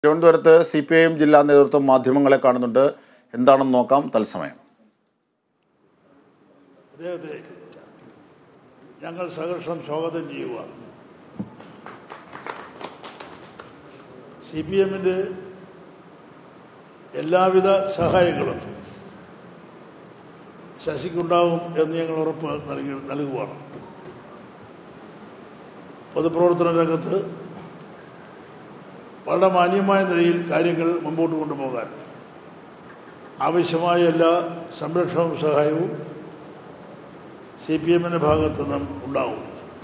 തിരുവനന്തപുരത്ത് C P I M ജില്ലാ നേതൃത്വം മാധ്യമങ്ങളെ കാണുന്നുണ്ട് എന്താണെന്ന് നോക്കാം തത്സമയം അദ്ദേഹത്തെ ഞങ്ങൾ സഹർഷം സ്വാഗതം ചെയ്യുക സി പി എമ്മിൻ്റെ എല്ലാവിധ സഹായങ്ങളും ശശിക്കുണ്ടാവും എന്ന് ഞങ്ങൾ ഉറപ്പ് നൽകി നൽകുകയാണ് പൊതുപ്രവർത്തന രംഗത്ത് വളരെ മാന്യമായ നിലയിൽ കാര്യങ്ങൾ മുമ്പോട്ട് കൊണ്ടുപോകാൻ ആവശ്യമായ എല്ലാ സംരക്ഷണവും സഹായവും സി പി എമ്മിൻ്റെ ഭാഗത്തു നിന്നും ഉണ്ടാവും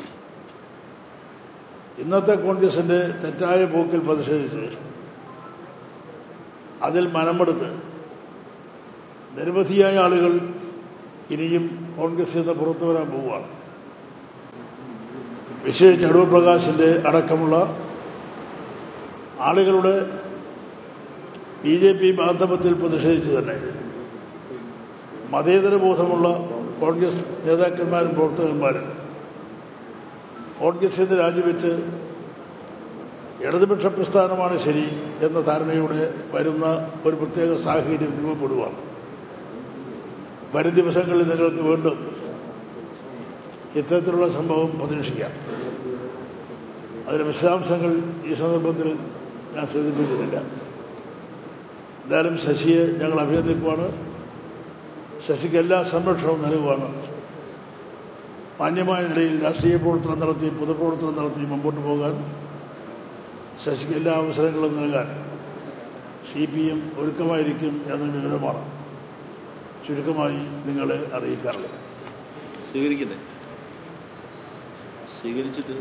ഇന്നത്തെ കോൺഗ്രസിൻ്റെ തെറ്റായ പോക്കിൽ പ്രതിഷേധിച്ച് അതിൽ മനമെടുത്ത് നിരവധിയായ ആളുകൾ ഇനിയും കോൺഗ്രസിൽ നിന്ന് പുറത്തു വരാൻ പോവുകയാണ് വിശേഷിച്ച് അടൂർ പ്രകാശിൻ്റെ അടക്കമുള്ള ആളുകളുടെ ബി ജെ പി ബാന്ധവത്തിൽ പ്രതിഷേധിച്ച് തന്നെ മതേതര ബോധമുള്ള കോൺഗ്രസ് നേതാക്കന്മാരും പ്രവർത്തകന്മാരും കോൺഗ്രസിൽ നിന്ന് രാജിവെച്ച് ഇടതുപക്ഷ പ്രസ്ഥാനമാണ് ശരി എന്ന ധാരണയോടെ വരുന്ന ഒരു പ്രത്യേക സാഹചര്യം രൂപപ്പെടുകയാണ് വരും ദിവസങ്ങളിൽ നിങ്ങൾക്ക് വീണ്ടും ഇത്തരത്തിലുള്ള സംഭവം പ്രതീക്ഷിക്കാം അതിൻ്റെ വിശദാംശങ്ങൾ ഈ സന്ദർഭത്തിൽ ഞാൻ സൂചിപ്പിക്കുന്നില്ല എന്തായാലും ശശിയെ ഞങ്ങൾ അഭിനന്ദിക്കുവാണ് ശശിക്ക് എല്ലാ സംരക്ഷണവും നൽകുവാണ് മാന്യമായ നിലയിൽ രാഷ്ട്രീയ പ്രവർത്തനം നടത്തി പൊതുപ്രവർത്തനം നടത്തി മുമ്പോട്ട് പോകാൻ ശശിക്ക് എല്ലാ അവസരങ്ങളും നൽകാൻ സി പി എം ഒരുക്കമായിരിക്കും എന്ന വിവരമാണ് ചുരുക്കമായി നിങ്ങളെ അറിയിക്കാറുള്ളത് സ്വീകരിക്കട്ടെ സ്വീകരിച്ചിട്ട്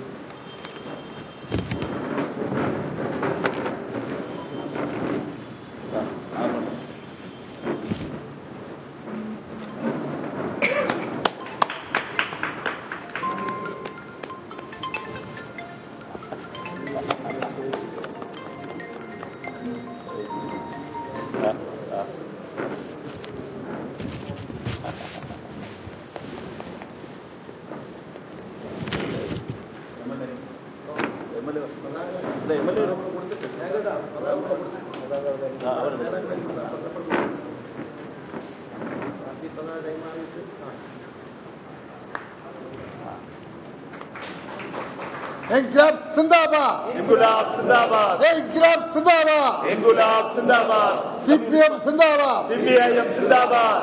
ഇൻക്ലാബ് സിന്ദാബാദ് ഇൻകുലാബ് സിന്ദാബാദ് ഇൻക്ലാബ് സിന്ദാബാദ് ഇൻകുലാബ് സിന്ദാബാദ് സി പി എം സിന്ദാബാദ് സി പി ഐ എം സിന്ദാബാദ്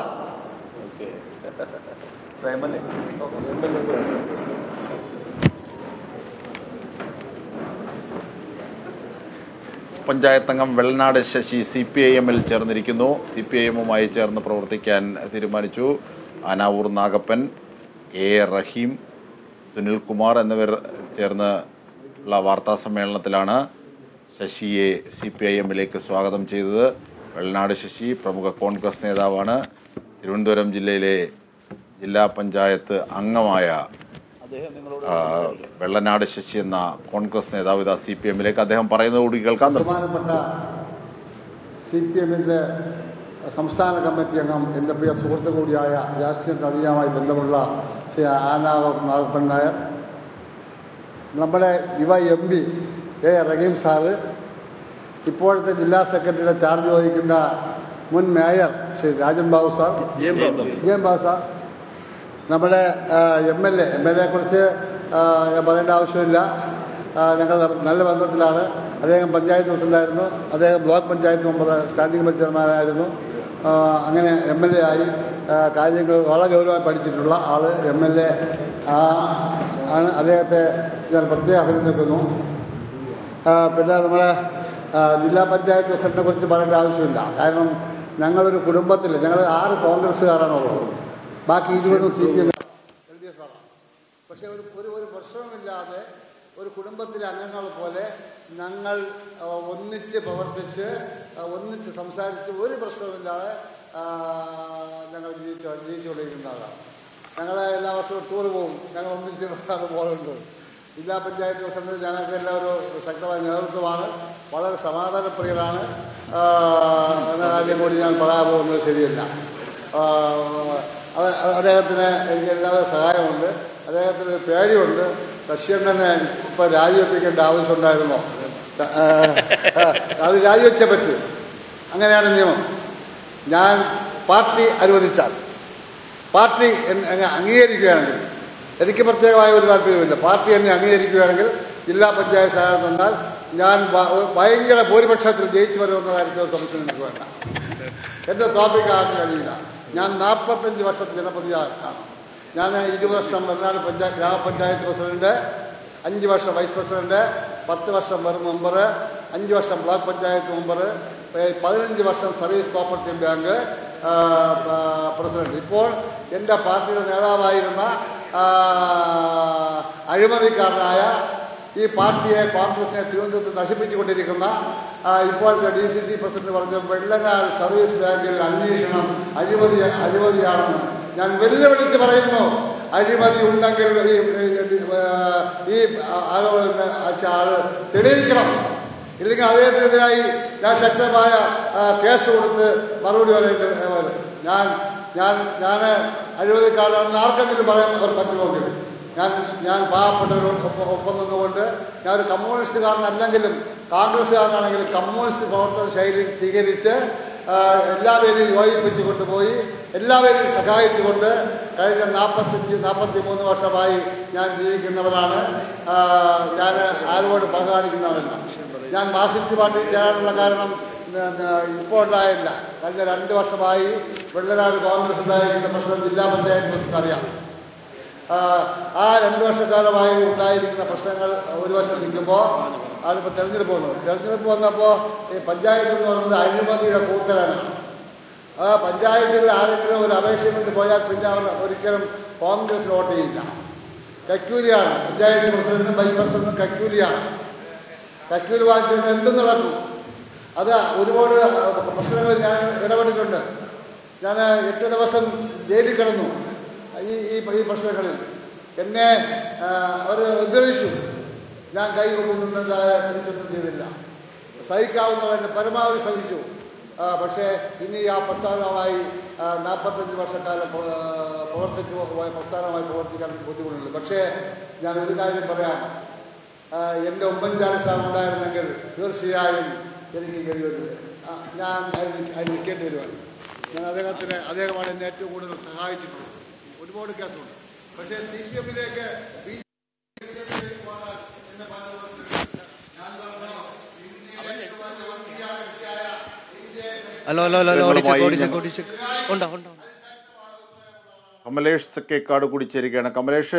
പഞ്ചായത്ത് അംഗം Vellanad Sasi C P I എമ്മിൽ ചേർന്നിരിക്കുന്നു സി പി ഐ എമ്മുമായി ചേർന്ന് പ്രവർത്തിക്കാൻ തീരുമാനിച്ചു ആനാവൂർ നാഗപ്പൻ എ റഹീം സുനിൽകുമാർ എന്നിവർ ചേർന്ന് ഉള്ള വാർത്താ സമ്മേളനത്തിലാണ് ശശിയെ സി പി ഐ എമ്മിലേക്ക് സ്വാഗതം ചെയ്തത് വെള്ളനാട് ശശി പ്രമുഖ കോൺഗ്രസ് നേതാവാണ് തിരുവനന്തപുരം ജില്ലയിലെ ജില്ലാ പഞ്ചായത്ത് അംഗമായ ആ, വെള്ളനാട് ശശി എന്ന കോൺഗ്രസ് നേതാവ് ഇതാ സി പി എമ്മിലേക്ക് അദ്ദേഹം പറയുന്നത് കൂടി കേൾക്കാൻ തത്സമയം. ബഹുമാനപ്പെട്ട സി പി എമ്മിൻ്റെ സംസ്ഥാന കമ്മിറ്റി അംഗം എൻ്റെ പ്രിയ സുഹൃത്തു കൂടിയായ രാഷ്ട്രീയ തനീയമായി ബന്ധമുള്ള ശ്രീ ആനാവ് നാഗപ്പൻ നായർ നമ്മുടെ യുവ M P A Rahim sir ഇപ്പോഴത്തെ ജില്ലാ സെക്രട്ടറിയുടെ ചാർജ് വഹിക്കുന്ന മുൻ mayor Shri Rajan Babu sir Jayam Babu sir നമ്മുടെ M L A M L എയെ കുറിച്ച് ആ, ഞാൻ പറയേണ്ട ആവശ്യമില്ല ആ, ഞങ്ങൾ നല്ല ബന്ധത്തിലാണ് അദ്ദേഹം പഞ്ചായത്ത് പ്രസിഡന്റായിരുന്നു അദ്ദേഹം block panchayat member standing committee ചെയർമാനായിരുന്നു ആ, അങ്ങനെ എം എൽ എ ആയി ആ, കാര്യങ്ങൾ വളരെ ഗൗരവമായി പഠിച്ചിട്ടുള്ള ആള് എം എൽ എ ആണ് അദ്ദേഹത്തെ ഞാൻ പ്രത്യേകം അഭിനന്ദിക്കുന്നു ആ, പിന്നെ നമ്മുടെ ആ, ജില്ലാ പഞ്ചായത്ത് പ്രസിഡന്റിനെ കുറിച്ച് പറയേണ്ട ആവശ്യമില്ല കാരണം ഞങ്ങളൊരു കുടുംബത്തിൽ ഞങ്ങൾ ആറ് കോൺഗ്രസ്സുകാരാണുള്ളത് ബാക്കി ഇരുപത് C P M L D F ആണ് പക്ഷേ ഒരു ഒരു ഒരു പ്രശ്നവുമില്ലാതെ ഒരു കുടുംബത്തിലെ അംഗങ്ങൾ പോലെ ഞങ്ങൾ ആ, ഒന്നിച്ച് പ്രവർത്തിച്ച് ആ, ഒന്നിച്ച് സംസാരിച്ച് ഒരു പ്രശ്നവുമില്ലാതെ ആ, ഞങ്ങൾ ജീവിച്ചു ജീവിച്ചുകൊണ്ടിരിക്കുന്നതാണ് ഞങ്ങൾ എല്ലാ വർഷവും ടൂർ പോകും ഞങ്ങൾ ഒന്നിച്ച് പോകുന്നത് ജില്ലാ പഞ്ചായത്ത് പ്രസിഡന്റ് ഞങ്ങൾക്ക് എല്ലാം ഒരു ശക്തമായ നേതൃത്വമാണ് വളരെ സമാധാനപ്രിയരാണ് ആ, എന്ന കാര്യം കൂടി ഞാൻ പറയാൻ പോകുന്നത് ശരിയല്ല ആ, അത് അദ്ദേഹത്തിന് എനിക്ക് എല്ലാവരും സഹായമുണ്ട് അദ്ദേഹത്തിന് ഒരു പേടിയുണ്ട് ശശിയണ്ണനെ ഇപ്പം രാജിവെപ്പിക്കേണ്ട ആവശ്യമുണ്ടായിരുന്നോ ആ, ആ, അത് രാജിവെച്ചേ പറ്റൂ അങ്ങനെയാണ് നിയമം ഞാൻ പാർട്ടി അനുവദിച്ചാൽ പാർട്ടി എന്നെ അങ്ങ് അംഗീകരിക്കുകയാണെങ്കിൽ എനിക്ക് പ്രത്യേകമായ ഒരു താല്പര്യമില്ല പാർട്ടി എന്നെ അംഗീകരിക്കുകയാണെങ്കിൽ ജില്ലാ പഞ്ചായത്ത് സ്ഥാനം തന്നാൽ ഞാൻ ഭ- ഭയങ്കര ഭൂരിപക്ഷത്തിൽ ജയിച്ചു വരുമെന്ന കാര്യത്തിൽ സംശയം എനിക്ക് വേണ്ട എന്നെ തോപ്പിക്കാൻ കഴിയില്ല ഞാൻ നാൽപ്പത്തഞ്ച് വർഷത്തെ ജനപ്രതിനിധിയാണ് ഞാൻ ഇരുപത് വർഷം വെള്ളനാട് പഞ്ചായത്ത് ഗ്രാമപഞ്ചായത്ത് പ്രസിഡന്റ് അഞ്ച് വർഷം വൈസ് പ്രസിഡന്റ് പത്ത് വർഷം വെറും മെമ്പർ അഞ്ച് വർഷം ബ്ലോക്ക് പഞ്ചായത്ത് മെമ്പർ പതിനഞ്ച് വർഷം സർവീസ് കോപ്പറേറ്റീവ് ബാങ്ക് ആ, ആ, പ്രസിഡന്റ് ഇപ്പോൾ എൻ്റെ പാർട്ടിയുടെ നേതാവായിരുന്ന ആ, അഴിമതിക്കാരനായ ഈ പാർട്ടിയെ കോൺഗ്രസിനെ തിരുവനന്തപുരത്ത് നശിപ്പിച്ചുകൊണ്ടിരിക്കുന്ന ആ, ഇപ്പോഴത്തെ ഡി സി സി പ്രസിഡന്റ് പറഞ്ഞു വെള്ളനാട് സർവീസ് ബാങ്കിൽ അന്വേഷണം അഴിമതി അഴിമതിയാണെന്ന് ഞാൻ വെല്ലുവിളിച്ച് പറയുന്നു അഴിമതി ഉണ്ടെങ്കിൽ ഈ ഈ ആളുകൾ ആള് തെളിയിക്കണം ഇല്ലെങ്കിൽ അദ്ദേഹത്തിനെതിരായി ഞാൻ ശക്തമായ ആ, കേസ് കൊടുത്ത് മറുപടി പറയേണ്ടി വരും ഞാൻ ഞാൻ ഞാൻ അഴിമതിക്കാരാണെന്ന് ആർക്കെങ്കിലും പറയാൻ പറ്റുമെങ്കിൽ ഞാൻ ഞാൻ പാവപ്പെട്ടവരോട് ഒപ്പം ഒപ്പം നിന്നുകൊണ്ട് ഞാൻ ഒരു കമ്മ്യൂണിസ്റ്റുകാരനല്ലെങ്കിലും കോൺഗ്രസ്സുകാരനാണെങ്കിലും കമ്മ്യൂണിസ്റ്റ് പ്രവർത്തന ശൈലി സ്വീകരിച്ച് ആ, എല്ലാവരെയും യോജിപ്പിച്ച് കൊണ്ടുപോയി എല്ലാവരെയും സഹായിച്ചുകൊണ്ട് കഴിഞ്ഞ നാൽപ്പത്തഞ്ച് നാൽപ്പത്തി മൂന്ന് വർഷമായി ഞാൻ ജീവിക്കുന്നവരാണ് ആ, ഞാൻ ആരോട് പങ്കാളിക്കുന്നവരല്ല ഞാൻ മാർസിസ്റ്റ് പാർട്ടിയിൽ ചേരാനുള്ള കാരണം ന- ന- ഇപ്പോൾ ഉണ്ടായില്ല കഴിഞ്ഞ രണ്ട് വർഷമായി വെള്ളനാട് കോൺഗ്രസ് ഉണ്ടായിരിക്കുന്ന പ്രശ്നം ജില്ലാ പഞ്ചായത്ത് പ്രസിഡന്റ് അറിയാം ആ, ആ രണ്ട് വർഷക്കാലമായി ഉണ്ടായിരിക്കുന്ന പ്രശ്നങ്ങൾ ഒരു വശം നിൽക്കുമ്പോൾ അതിപ്പോൾ തെരഞ്ഞെടുപ്പ് വന്നു തെരഞ്ഞെടുപ്പ് വന്നപ്പോൾ ഈ പഞ്ചായത്ത് എന്ന് പറയുന്നത് അഴിമതിയുടെ കൂത്തലാണ് ആ പഞ്ചായത്തിൽ ആരെങ്കിലും ഒരു അപേക്ഷ കൊണ്ട് പോയാൽ പിന്നെ അവർ ഒരിക്കലും കോൺഗ്രസ് വോട്ട് ചെയ്യില്ല കക്കൂലിയാണ് പഞ്ചായത്ത് പ്രസിഡന്റും വൈസ് പ്രസിഡന്റും കക്കൂലിയാണ് കക്കൂലി വാങ്ങിച്ചുകൊണ്ട് എന്തും നടക്കും അത് ഒരുപാട് പ്രശ്നങ്ങളിൽ ഞാൻ ഇടപെട്ടിട്ടുണ്ട് ഞാൻ എട്ട് ദിവസം ജയിലിൽ കിടന്നു ഈ ഈ ഈ പ്രശ്നങ്ങളിൽ എന്നെ അവർ ഉദ്ധരിച്ചു ഞാൻ കൈ കൊണ്ടുനിന്നല്ലാതെ തിരിച്ചൊന്നും ചെയ്തില്ല സഹിക്കാവുന്നവർ എന്നെ പരമാവധി സഹിച്ചു ആ, പക്ഷേ ഇനി ആ പ്രസ്ഥാനമായി നാൽപ്പത്തഞ്ച് വർഷക്കാലം പ്ര- ആ, പ്രവർത്തിച്ചു പോയ പ്രസ്ഥാനമായി പ്രവർത്തിക്കാൻ എനിക്ക് ബുദ്ധിമുട്ടുണ്ട് പക്ഷേ ഞാൻ ഒരു കാര്യം പറയാം ആ, എൻ്റെ ഉമ്മൻചാണ്ടി സ്ഥാനം ഉണ്ടായിരുന്നെങ്കിൽ തീർച്ചയായും എനിക്ക് കഴിയുമല്ലോ ആ, ഞാൻ അതിൽ അതിൽ നിൽക്കേണ്ടി വരുവാണ് ഞാൻ അദ്ദേഹത്തിന് അദ്ദേഹമാണ് എന്നെ ഏറ്റവും കൂടുതൽ സഹായിച്ചിട്ടുള്ളത് ഒരുപാട് കേസുണ്ട് പക്ഷേ സി സി എമ്മിലേക്ക് B hello hello hello hello ഓടിച്ചേക്ക് നിങ്ങളുമായി ഓടിച്ചേക്ക് ഞങ്ങൾ- ഓടിച്ചേക്ക് ഉണ്ടോ ഉണ്ടോ കമലേഷ് സക്കേക്കാട് കൂടി ചേരുകയാണ് Kamalesh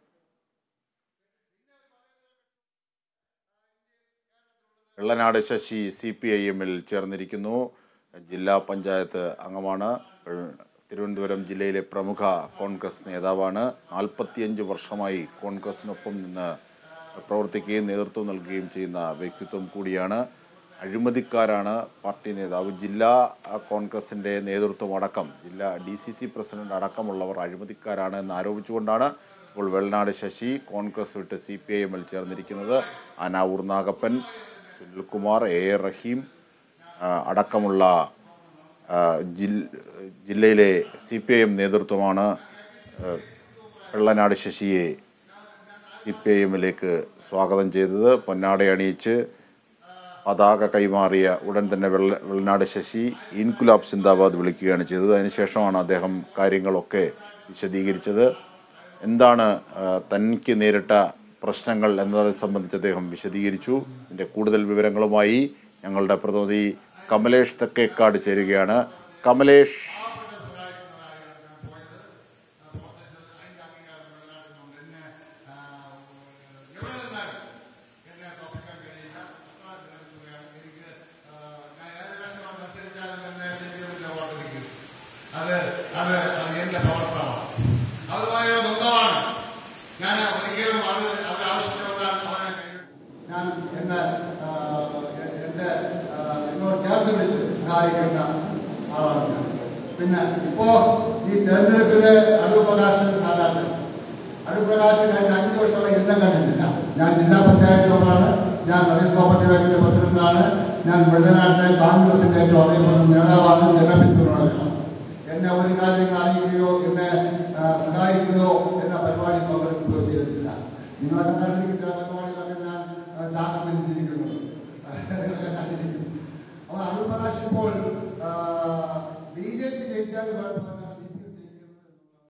Vellanad Sasi C P I എമ്മിൽ ചേർന്നിരിക്കുന്നു ജില്ലാ പഞ്ചായത്ത് അംഗമാണ് വെള്ള- തിരുവനന്തപുരം ജില്ലയിലെ പ്രമുഖ കോൺഗ്രസ് നേതാവാണ് നാൽപ്പത്തിയഞ്ച് വർഷമായി കോൺഗ്രസിനൊപ്പം നിന്ന് പ്രവർത്തിക്കുകയും നേതൃത്വം നൽകുകയും ചെയ്യുന്ന വ്യക്തിത്വം കൂടിയാണ് അഴിമതിക്കാരാണ് പാർട്ടി നേതാവ് ജില്ലാ അഹ്, കോൺഗ്രസിൻ്റെ നേതൃത്വം അടക്കം ജില്ലാ ഡി സി സി പ്രസിഡന്റ് അടക്കമുള്ളവർ അഴിമതിക്കാരാണ് എന്ന് ആരോപിച്ചുകൊണ്ടാണ് ഇപ്പോൾ വെള്ളനാട് ശശി കോൺഗ്രസ് വിട്ട് സി പി ഐ എമ്മിൽ ചേർന്നിരിക്കുന്നത് അനാവൂർ നാഗപ്പൻ സുനിൽകുമാർ എ എ റഹീം ആ, അടക്കമുള്ള ആ, ജിൽ- ജില്ലയിലെ സി പി ഐ എം നേതൃത്വമാണ് ആ, വെള്ളനാട് ശശിയെ സി പി ഐ എമ്മിലേക്ക് സ്വാഗതം ചെയ്തത് പൊന്നാട അണിയിച്ച് പതാക കൈമാറിയ ഉടൻ തന്നെ വെള്ള വെള്ളനാട് ശശി ഇൻകുലാബ് സിന്ദാബാദ് വിളിക്കുകയാണ് ചെയ്തത് അതിനുശേഷമാണ് അദ്ദേഹം കാര്യങ്ങളൊക്കെ വിശദീകരിച്ചത് എന്താണ് ആ, തനിക്ക് നേരിട്ട പ്രശ്നങ്ങൾ എന്നതിനെ സംബന്ധിച്ച് അദ്ദേഹം വിശദീകരിച്ചു ഇതിൻ്റെ കൂടുതൽ വിവരങ്ങളുമായി ഞങ്ങളുടെ പ്രതിനിധി കമലേഷ് തെക്കേക്കാട് ചേരുകയാണ് കമലേഷ് അത് അത് അത് എന്റെ പ്രവർത്തനമാണ് അതുമായ ബന്ധമാണ് ഞാൻ ഒരിക്കലും അത് അവർ ആവശ്യത്തിന് വന്നാൽ അവനെ കൈവിട്ടു. ഞാൻ എന്നെ ആ, എ- എന്റെ ആ, എന്നോട് ചേർത്ത് പിടിച്ച് സഹായിക്കുന്ന ആളാണ് ഞാൻ പിന്നെ ഇപ്പോ ഈ തെരഞ്ഞെടുപ്പില് അടൂർ പ്രകാശിന്റെ സ്ഥാനാർത്ഥി അടൂർ പ്രകാശ് കഴിഞ്ഞ അഞ്ച് വർഷമായി യുദ്ധം കണ്ടിട്ടില്ല ഞാൻ ജില്ലാ പഞ്ചായത്ത് മെമ്പറാണ് ഞാൻ സർവീസ് കോപ്പറേറ്റീവ് ബാങ്കിന്റെ പ്രസിഡന്റാണ് ഞാൻ വെള്ളനാട്ടിലെ കോൺഗ്രസിന്റെ ഏറ്റവും അറിയപ്പെടുന്ന നേതാവാണ് ജനപിന്തുണയാണ് എന്നെ ഒരു കാര്യങ്ങൾ അറിയിക്കുകയോ എന്നെ ആ, സഹായിക്കുകയോ എന്ന പരിപാടി പങ്കെടുക്കുകയോ ചെയ്തിട്ടില്ല നിങ്ങളെ കണ്ടിരിക്കുന്ന ചില പരിപാടികളൊക്കെ ഞാൻ ആ, ചാക്കം പിരിച്ചിരിക്കുന്നു ചെയ്യാൻ പാടില്ല